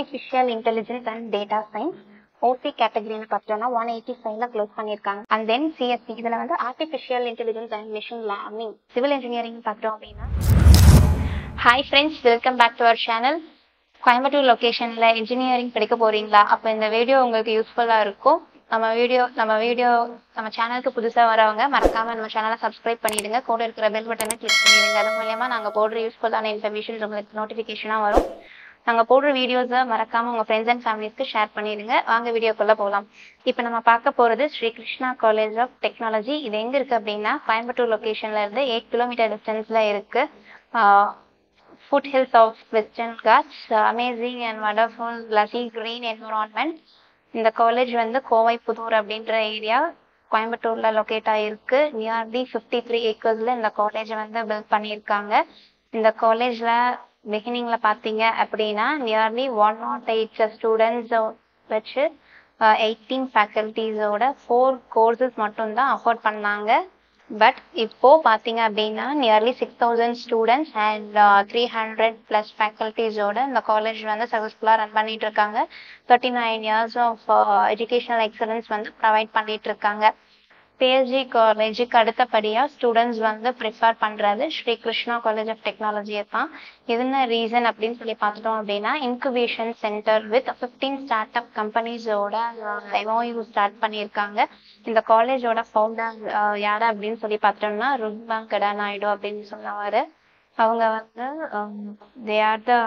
Artificial intelligence and data science OC கேட்டகரின்னு பார்த்தோம்னா one eighty ஃபைவ்ல க்ளோஸ் பண்ணியிருக்காங்க அண்ட் தென் சிஎஸ்சி இதில் வந்து artificial intelligence and machine learning civil engineering பார்த்தோம் அப்படின்னா hi friends welcome back to our channel Coimbatore லொக்கேஷனில் இன்ஜினியரிங் படிக்க போறீங்களா அப்போ இந்த வீடியோ உங்களுக்கு யூஸ்ஃபுல்லாக இருக்கும் நம்ம வீடியோ நம்ம வீடியோ நம்ம சேனலுக்கு புதுசாக வரவங்க மறக்காம நம்ம சேனலை சப்ஸ்கிரைப் பண்ணிடுங்க கூட இருக்கிற பெல் பட்டனை கிளிக் பண்ணிடுங்க அது மூலயமா நாங்கள் போடுற யூஸ்ஃபுல்லான இன்ஃபர்மேஷன் உங்களுக்கு நோட்டிஃபிகேஷனாக வரும் நாங்கள் போடுற வீடியோஸை மறக்காம உங்கள் ஃப்ரெண்ட்ஸ் அண்ட் ஃபேமிலிஸ்க்கு ஷேர் பண்ணிடுங்க வாங்க வீடியோக்குள்ளே போகலாம் இப்போ நம்ம பார்க்க போகிறது Shri Krishna college of technology இது எங்கே இருக்குது அப்படின்னா கோயம்புத்தூர் லொக்கேஷன்ல இருந்து எயிட் கிலோமீட்டர் டிஸ்டன்ஸில் இருக்குது foothills of Western Ghats, uh, amazing and wonderful lush green environment. இந்த காலேஜ் வந்து கோவை புதூர் அப்படின்ற ஏரியா கோயம்புத்தூர்ல லொக்கேட் ஆயிருக்கு நியர்லி ஃபிஃப்டி த்ரீ ஏக்கர்ஸ்ல இந்த காலேஜ் வந்து பில்ட் பண்ணியிருக்காங்க இந்த காலேஜ்ல பிகினிங்ல பாத்தீங்க அப்படின்னா nearly one nought eight students வச்சு எயிட்டீன் ஃபேக்கல்டிஸோட ஃபோர் கோர்சஸ் மட்டும்தான் அஃபோர்ட் பண்ணாங்க பட் இப்போ பார்த்தீங்க அப்படின்னா nearly six thousand students and three hundred plus ஃபேக்கல்டிஸோட இந்த காலேஜ் வந்து சக்ஸஸ்ஃபுல்லாக ரன் பண்ணிட்டு இருக்காங்க thirty nine years of educational excellence வந்து ப்ரொவைட் பண்ணிட்டு இருக்காங்க பிஎஸ்ஜி காலேஜுக்கு அடுத்தபடியாக ஸ்டூடெண்ட்ஸ் வந்து ப்ரிஃபர் பண்ணுறது ஸ்ரீ கிருஷ்ணா காலேஜ் ஆஃப் டெக்னாலஜியை தான் என்ன ரீசன் அப்படின்னு சொல்லி பார்த்துட்டோம் அப்படின்னா incubation centre with fifteen start up கம்பெனிஸோட எம்ஓயூ ஸ்டார்ட் பண்ணியிருக்காங்க இந்த காலேஜோட ஃபவுண்டர் யார் அப்படின்னு சொல்லி பார்த்தோம்னா ருக்பாங்கடா நாயுடு அப்படின்னு சொன்னவர் அவங்க வந்து they are the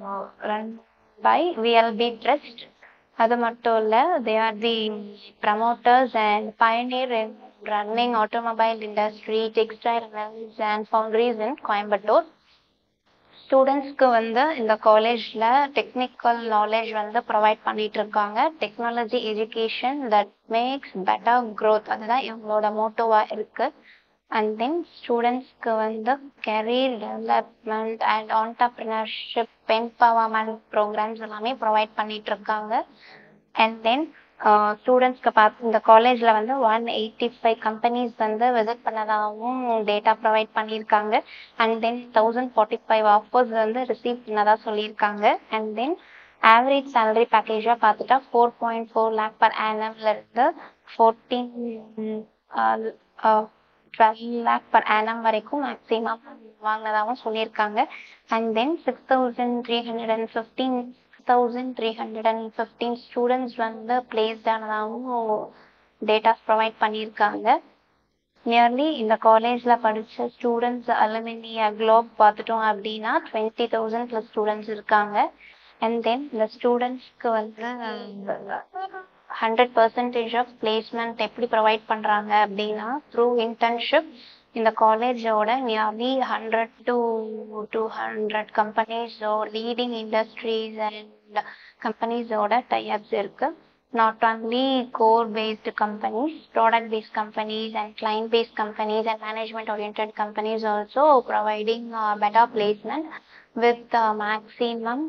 run by VLB trust அது மட்டும் இல்லை they are the promoters and pioneer in running automobile industry textile mills and foundries in Coimbatore ஸ்டூடெண்ட்ஸ்க்கு வந்து இந்த காலேஜில் டெக்னிக்கல் நாலேஜ் வந்து ப்ரொவைட் பண்ணிட்டு இருக்காங்க technology education that makes better growth அதுதான் இவங்களோட மோட்டோவாக இருக்கு அண்ட் தென் ஸ்டூடெண்ட்ஸ்க்கு வந்து career development and entrepreneurship empowerment programmes எல்லாமே ப்ரொவைட் பண்ணிட்டு இருக்காங்க அண்ட் தென் ஸ்டூடெண்ட்ஸ்க்கு பார்த்து இந்த காலேஜில் வந்து ஒன் எயிட்டி ஃபைவ் கம்பெனிஸ் வந்து விசிட் பண்ணதாகவும் டேட்டா ப்ரொவைட் பண்ணியிருக்காங்க and then thousand forty five offers வந்து ரிசீவ் பண்ணதாக சொல்லியிருக்காங்க அண்ட் தென் ஆவரேஜ் சேலரி பேக்கேஜாக பார்த்துட்டா four point four lakh per ஆனம்ல இருந்து fourteen twelve lakh per annum வரைக்கும் மேக்ஸிமம் வாங்கினதாகவும் சொல்லியிருக்காங்க and then six thousand three hundred and fifteen thousand three hundred and fifteen students வந்து பிளேஸ்ட் ஆனதாகவும் டேட்டாஸ் ப்ரொவைட் பண்ணியிருக்காங்க நியர்லி இந்த காலேஜில் படித்த ஸ்டூடெண்ட்ஸ் அலுமினிய குளோப் பார்த்துட்டோம் அப்படின்னா டுவெண்ட்டி தௌசண்ட் ப்ளஸ் ஸ்டூடெண்ட்ஸ் இருக்காங்க அண்ட் தென் இந்த ஸ்டூடெண்ட்ஸ்க்கு வந்து ஹண்ட்ரட் பர்சன்டேஜ் ஆஃப் பிளேஸ்மெண்ட் எப்படி ப்ரொவைட் பண்ணுறாங்க அப்படின்னா த்ரூ இன்டர்ன்ஷிப் இந்த காலேஜோட nearly hundred to two hundred கம்பெனிஸோ லீடிங் இண்டஸ்ட்ரீஸ் அண்ட் கம்பெனிஸோட டைப்ஸ் இருக்கு not only core based companies product based companies and client based companies and management orient companies also providing better placement with maximum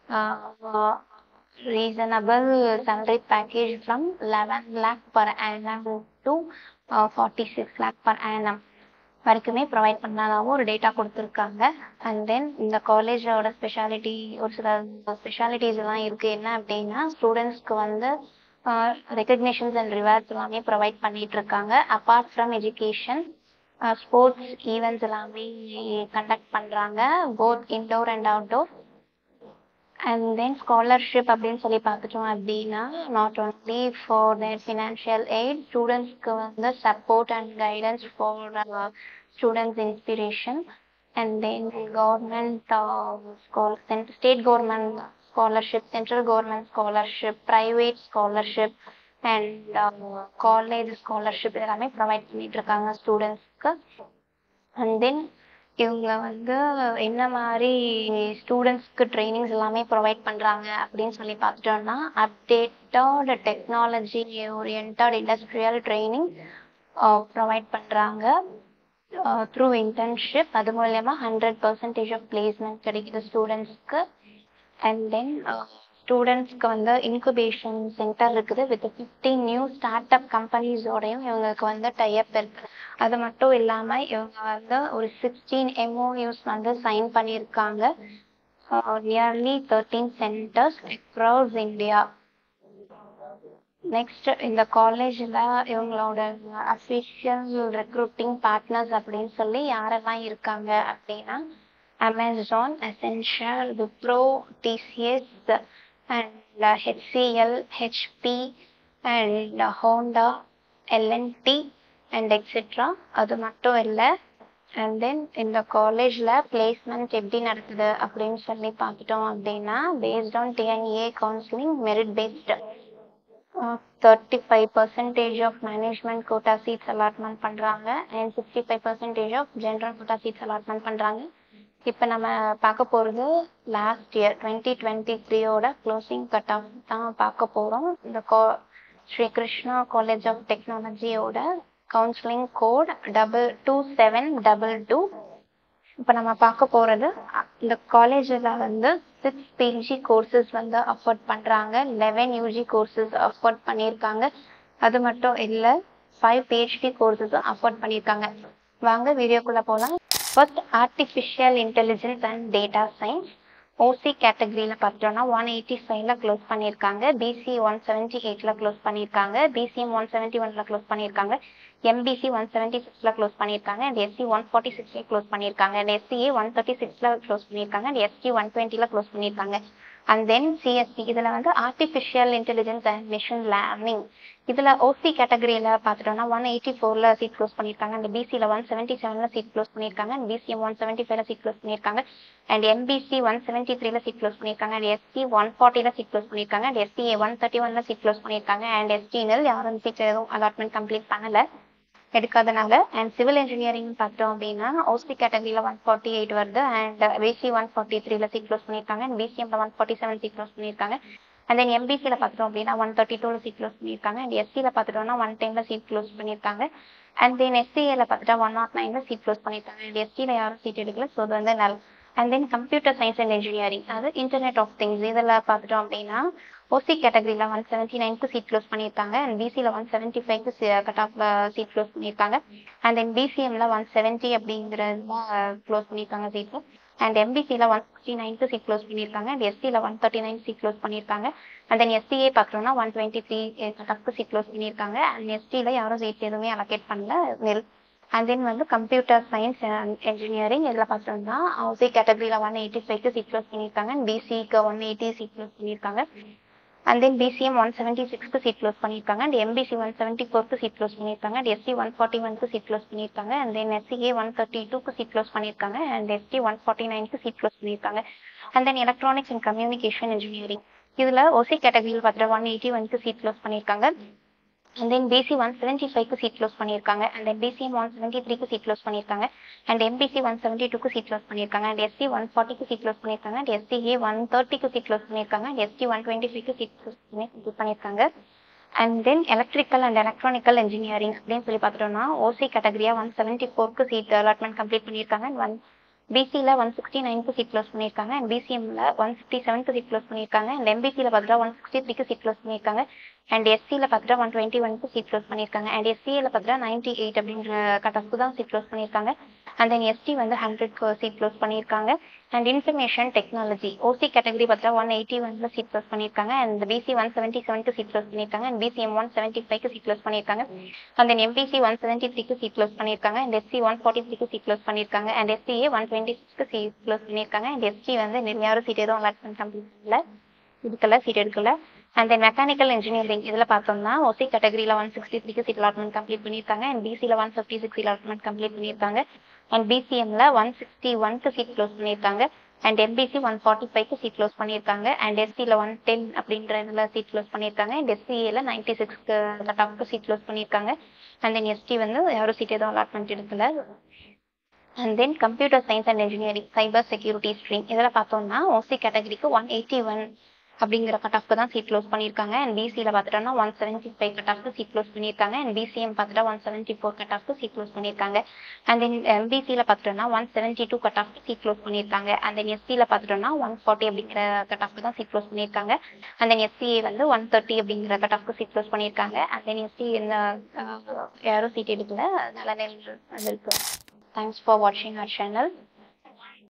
reasonable salary package from 11 lakh per annum to uh, 46 lakh per annum வரைக்குமே provide பண்ணதாகவும் ஒரு data கொடுத்துருக்காங்க and then இந்த காலேஜோட speciality ஒரு சில specialities எல்லாம் இருக்கு என்ன அப்படின்னா ஸ்டூடெண்ட்ஸ்க்கு வந்து ரெக்கக்னேஷன்ஸ் அண்ட் ரிவார்ட்ஸ் எல்லாமே ப்ரொவைட் பண்ணிட்டு இருக்காங்க apart from education sports events எல்லாமே கண்டக்ட் பண்ணுறாங்க both indoor and outdoor and then scholarship அப்படின்னு சொல்லி பார்த்துட்டோம் அப்படின்னா not only for their financial aid ஸ்டூடெண்ட்ஸ்க்கு வந்து support and guidance for students inspiration and then government state government scholarship central government scholarship private scholarship and college scholarship எல்லாமே provide பண்ணிட்டு இருக்காங்க ஸ்டூடெண்ட்ஸ்க்கு அண்ட் தென் இவங்க வந்து என்ன மாதிரி ஸ்டூடெண்ட்ஸ்க்கு ட்ரைனிங்ஸ் எல்லாமே ப்ரொவைட் பண்ணுறாங்க அப்படின்னு சொல்லி பார்த்துட்டோம்னா updated technology orient industrial training provide பண்ணுறாங்க த்ரூ இன்டர்ன்ஷிப் அது மூலயமா ஹண்ட்ரட் பர்சன்டேஜ் ஆஃப் பிளேஸ்மெண்ட் கிடைக்குது ஸ்டூடெண்ட்ஸ்க்கு அண்ட் தென் ஸ்டூடெண்ட்ஸ்க்கு வந்து இன்குபேஷன் சென்டர் இருக்குது with fifteen new start up கம்பெனிஸோடையும் இவங்களுக்கு வந்து டைப் இருக்கு அது மட்டும் இல்லாமல் இவங்க வந்து ஒரு சிக்ஸ்டீன் எம்ஓயூஸ் வந்து சைன் பண்ணியிருக்காங்க nearly thirteen centres across India next இந்த காலேஜில் இவங்களோட அஃபிஷியல் ரெக்ரூட்டிங் பார்ட்னர்ஸ் அப்படின்னு சொல்லி யாரெல்லாம் இருக்காங்க அப்படின்னா Amazon Accenture Wipro TCS and HCL HP and Honda L&T and etcetera அது மட்டும் இல்லை அண்ட் தென் இந்த காலேஜில் பிளேஸ்மெண்ட் எப்படி நடக்குது அப்படின்னு சொல்லி பார்த்துட்டோம் அப்படின்னா based on TNEA counselling merit based thirty five percentage of management quota seats allotment பண்ணுறாங்க and sixty five percentage of general quota seats allotment பண்ணுறாங்க இப்போ நம்ம பார்க்க போகிறது லாஸ்ட் இயர் டுவெண்ட்டி டுவெண்ட்டி த்ரீயோட க்ளோசிங் கட் ஆஃப் தான் பார்க்க போகிறோம் இந்த கா ஸ்ரீ கிருஷ்ணா காலேஜ் ஆஃப் டெக்னாலஜியோட counselling code double two seven double two இப்போ நம்ம பார்க்க போகிறது இந்த காலேஜில் வந்து சிக்ஸ் பிஜி கோர்சஸ் வந்து அஃபோர்ட் பண்ணுறாங்க லெவன் யூஜி கோர்சஸ் அஃபோர்ட் பண்ணியிருக்காங்க அது மட்டும் இல்லை ஃபைவ் பிஹெச்டி கோர்சஸும் அஃபோர்ட் பண்ணியிருக்காங்க வாங்க வீடியோக்குள்ளே போகலாம் first artificial intelligence and data science OC கேட்டகரியில் பார்த்தோம்னா ஒன் எயிட்டி ஃபைவ்ல க்ளோஸ் பண்ணியிருக்காங்க பிசி ஒன் செவன்ட்டி எயிட்டில் க்ளோஸ் பண்ணியிருக்காங்க பிசிஎம் ஒன் செவன்ட்டி ஒனில் க்ளோஸ் பண்ணியிருக்காங்க எம்பிசி ஒன் செவன்ட்டி சிக்ஸில் க்ளோஸ் பண்ணியிருக்காங்க அண்ட் எஸ்சி ஒன் ஃபார்ட்டி சிக்ஸில் க்ளோஸ் பண்ணியிருக்காங்க அண்ட் எஸ்சிஏ ஒன் தேர்ட்டி சிக்ஸில் க்ளோஸ் பண்ணியிருக்காங்க அண்ட் எஸ்டி ஒன் டுவெண்ட்டியில் க்ளோஸ் பண்ணியிருக்காங்க அண்ட் தென் சிஎஸ்சி இதில் வந்து artificial intelligence and machine learning இதில் ஓசி கேட்டகரியில் பார்த்துட்டோம்னா ஒன் எயிட்டி ஃபோரில் சீட் க்ளோஸ் பண்ணியிருக்காங்க அண்ட் பிசியில் ஒன் செவன்ட்டி செவனில் சீட் க்ளோஸ் பண்ணியிருக்காங்க அண்ட் பிசிஎம் ஒன் செவன்ட்டி ஃபைவ்ல சீட் க்ளோஸ் பண்ணியிருக்காங்க அண்ட் எம்பிசி ஒன் செவன்ட்டி த்ரீல சீட் க்ளோஸ் பண்ணியிருக்காங்க அண்ட் எஸ்சி ஒன் ஃபார்ட்டியில் சீட் க்ளோஸ் பண்ணியிருக்காங்க அண்ட் எஸ்சிஏ ஒன் தேர்ட்டி ஒன்ல சீட் க்ளோஸ் பண்ணியிருக்காங்க அண்ட் எஸ்டினில் யாரும் சீட் எதுவும் அலாட்மெண்ட் கம்ப்ளீட் பண்ணலை எடுக்காதனால அண்ட் சிவில் இன்ஜினியரிங் பார்த்தோம் அப்படின்னா ஓசி கேட்டகரியில் ஒன் ஃபார்ட்டி எயிட் வருது அண்ட் பிசி ஒன் ஃபார்ட்டி த்ரீல சீட் க்ளோஸ் பண்ணியிருக்காங்க அண்ட் பிசிஎம்ல one forty seven seat close பண்ணியிருக்காங்க அண்ட் தென் எம்பிசியில் பார்த்துட்டோம் அப்படின்னா ஒன் தேர்ட்டி டூல சீட் க்ளோஸ் பண்ணியிருக்காங்க அண்ட் எஸ்சியில் பார்த்துட்டோம்னா ஒன் டென்ல சீட் க்ளோஸ் பண்ணியிருக்காங்க அண்ட் தென் எஸ்சிஏல பார்த்துட்டா ஒன் நாட் நைன்ல சீட் க்ளோஸ் பண்ணியிருக்காங்க அண்ட் எஸ்சியில் யாரும் சீட் எடுக்கல ஸோ அது வந்து null and then computer science and engineering அது இன்டர்நெட் ஆஃப் திங்ஸ் இதில் பார்த்துட்டோம் அப்படின்னா ஓசி கேட்டகரியில் ஒன் செவன்ட்டி நைனுக்கு சீட் க்ளோஸ் பண்ணியிருக்காங்க அண்ட் பிசியில் ஒன் செவன்ட்டி ஃபைவ்க்கு கட் ஆஃப்ல சீட் க்ளோஸ் பண்ணியிருக்காங்க அண்ட் தென் பிசிஎம்ல ஒன் செவன்ட்டி அப்படிங்கிறதுல க்ளோஸ் பண்ணியிருக்காங்க சீட்டு அண்ட் எம்பிசியில் ஒன் சிக்ஸ்டி நைனுக்கு சீட் க்ளோஸ் பண்ணியிருக்காங்க அண்ட் எஸ்சியில் one thirty nine seat close பண்ணியிருக்காங்க அண்ட் தென் எஸ்சிஏ பார்க்குறோம்னா ஒன் டுவெண்ட்டி த்ரீ கட் ஆஃப்க்கு சீட் க்ளோஸ் பண்ணியிருக்காங்க அண்ட் எஸ்டியில் யாரும் சீட் எதுவுமே அலோகேட் பண்ணல நெல் அண்ட் தென் வந்து கம்ப்யூட்டர் சயின்ஸ் அண்ட் இன்ஜினியரிங் இதில் பார்த்தோம்னா ஓசி கேட்டகரியில் ஒன் எயிட்டி ஃபைவ்க்கு சீட் க்ளோஸ் பண்ணியிருக்காங்க அண்ட் பிசிக்கு ஒன் எயிட்டி சீட் க்ளோஸ் பண்ணியிருக்காங்க and then BCM one seventy சிக்ஸ்க்கு சீட் க்ளோஸ் பண்ணியிருக்காங்க அண்ட் எம்பிசி ஒன் செவன்ட்டி ஃபோர்க்கு சீட் க்ளோஸ் பண்ணியிருக்காங்க அண்ட் எஸ்சி ஒன் ஃபார்ட்டி ஒன்க்கு சீட் க்ளோஸ் பண்ணியிருக்காங்க and then SCA one thirty டூக்கு சீட் க்ளோஸ் பண்ணியிருக்காங்க அண்ட் எஸ்டி ஒன் ஃபார்ட்டி நைனுக்கு சீட் க்ளோஸ் பண்ணியிருக்காங்க and then electronics and communication engineering இதில் OC கேட்டகரியில் பார்த்துட்டு ஒன் எயிட்டி ஒன்க்கு சீட் க்ளோஸ் பண்ணியிருக்காங்க and then BC one seventy ஃபைவ்க்கு சீட் க்ளோஸ் பண்ணியிருக்காங்க and then BCM one seventy த்ரீக்கு சீட் க்ளோஸ் பண்ணியிருக்காங்க அண்ட் எம்பிசி ஒன் செவன்ட்டி டூக்கு சீட் க்ளோஸ் பண்ணியிருக்காங்க அண்ட் எஸ்சி ஒன் ஃபார்ட்டிக்கு சீட் க்ளோஸ் பண்ணியிருக்காங்க அண்ட் எஸ்சிஏ ஒன் தேர்ட்டிக்கு சீட் க்ளோஸ் பண்ணியிருக்காங்க அண்ட் எஸ்டி ஒன் டுவெண்ட்டி ஃபைவ்க்கு சீட் க்ளோஸ் பண்ணி இது பண்ணியிருக்காங்க and then electrical and electronical engineering அப்படின்னு சொல்லி பார்த்துட்டோம்னா ஓசி கேட்டகரியா ஒன் செவன்ட்டி ஃபோர்க்கு சீட் அலாட்மெண்ட் கம்ப்ளீட் பண்ணியிருக்காங்க அண்ட் ஒன் பிசியில் ஒன் சிக்ஸ்டி நைனுக்கு சீட் க்ளோஸ் பண்ணியிருக்காங்க அண்ட் பிசிஎம்ல ஒன் ஃபிஃப்டி செவனுக்கு சீட் க்ளோஸ் பண்ணியிருக்காங்க அண்ட் எம்பிசியில் பார்த்துட்டா ஒன் சிக்ஸ்டி த்ரீக்கு சீட் க்ளோஸ் பண்ணியிருக்காங்க அண்ட் எஸ்சியில் பார்த்துட்டா ஒன் டுவெண்ட்டி ஒனுக்கு சீட் க்ளோஸ் பண்ணியிருக்காங்க அண்ட் எஸ்சியில் பார்த்துட்டா நைன்டி எயிட் அப்படின்ற கட் ஆஃப்க்கு தான் சீட் க்ளோஸ் பண்ணியிருக்காங்க அண்ட் தென் எஸ்டி வந்து ஹண்ட்ரட் சீட் க்ளோஸ் பண்ணியிருக்காங்க and information technology OC category பார்த்துட்டா ஒன் எயிட்டி ஒன்ல சீட் க்ளோஸ் பண்ணியிருக்காங்க அண்ட் பிசி ஒன் செவன்ட்டி செவனுக்கு சீட் க்ளோஸ் பண்ணியிருக்காங்க அண்ட் பிசிஎம் ஒன் செவன்ட்டி ஃபைவ்க்கு சீட் க்ளோஸ் பண்ணியிருக்காங்க and then MBC one seventy த்ரீக்கு சீட் க்ளோஸ் பண்ணியிருக்காங்க அண்ட் எஸ்சி ஒன் ஃபார்ட்டி த்ரீக்கு சீட் க்ளோஸ் பண்ணியிருக்காங்க அண்ட் எஸ்சிஏ ஒன் டுவெண்ட்டி சிக்ஸ்க்கு சீட் க்ளோஸ் பண்ணியிருக்காங்க அண்ட் எஸ்டி வந்து யாரும் சீட் எதுவும் அலாட்மெண்ட் கம்ப்ளீட் இல்லை எடுக்கல சீட் எடுக்கல அண்ட் தென் மெக்கானிக்கல் இன்ஜினியரிங் இதில் பார்த்தோம்னா ஓசி கேட்டகரியில் ஒன் சிக்ஸ்டி த்ரீக்கு சீட் அலாட்மெண்ட் கம்ப்ளீட் பண்ணியிருக்காங்க அண்ட் பிசியில் one fifty six allotment complete பண்ணியிருக்காங்க அண்ட் பிசிஎம்ல ஒன் சிக்ஸ்டி ஒன்க்கு சீட் க்ளோஸ் பண்ணியிருக்காங்க அண்ட் எம்பிசி ஒன் ஃபார்ட்டி ஃபைவ்க்கு சீட் க்ளோஸ் பண்ணியிருக்காங்க அண்ட் எஸ்சியில் ஒன் டென் அப்படின்ற இதில் சீட் க்ளோஸ் பண்ணியிருக்காங்க அண்ட் எஸ்சிஏல நைன்டி சிக்ஸ்க்கு கட் ஆஃப்க்கு சீட் க்ளோஸ் பண்ணியிருக்காங்க அண்ட் தென் எஸ்டி வந்து யாரும் சீட் எதுவும் அலாட்மெண்ட் எடுக்கல and then computer science and engineering cyber security stream இதில் பார்த்தோம்னா ஓசி கேட்டகரிக்கு ஒன் எயிட்டி ஒன் அப்படிங்கிற கட் ஆஃப்க்கு தான் சீட் க்ளோஸ் பண்ணியிருக்காங்க அண்ட் பிசியில் பார்த்துட்டோம்னா ஒன் செவன்ட்டி ஃபைவ் கட் ஆஃப்க்கு சீட் க்ளோஸ் பண்ணியிருக்காங்க அண்ட் பிசிஎம் பார்த்துட்டா ஒன் செவன்ட்டி ஃபோர் கட் ஆஃப்க்கு சீட் க்ளோஸ் பண்ணியிருக்காங்க அண்ட் தென் எம்பிசியில் பார்த்துட்டோம்னா ஒன் செவன்ட்டி டூ கட் ஆஃப்க்கு சீட் க்ளோஸ் பண்ணியிருக்காங்க அண்ட் தென் எஸ்சியில் பார்த்துட்டோம்னா ஒன் ஃபார்ட்டி அப்படிங்கிற கட் ஆஃப்க்கு தான் சீட் க்ளோஸ் பண்ணியிருக்காங்க அண்ட் தென் எஸ்சிஏ வந்து ஒன் தேர்ட்டி அப்படிங்கிற கட் ஆஃப்க்கு சீட் க்ளோஸ் பண்ணியிருக்காங்க அண்ட் தென் எஸ்சி இந்த யாரும் சீட் எடுக்கல அதனால நெல் வந்திருக்கு தேங்க்ஸ் ஃபார் வாட்சிங் அவர் சேனல்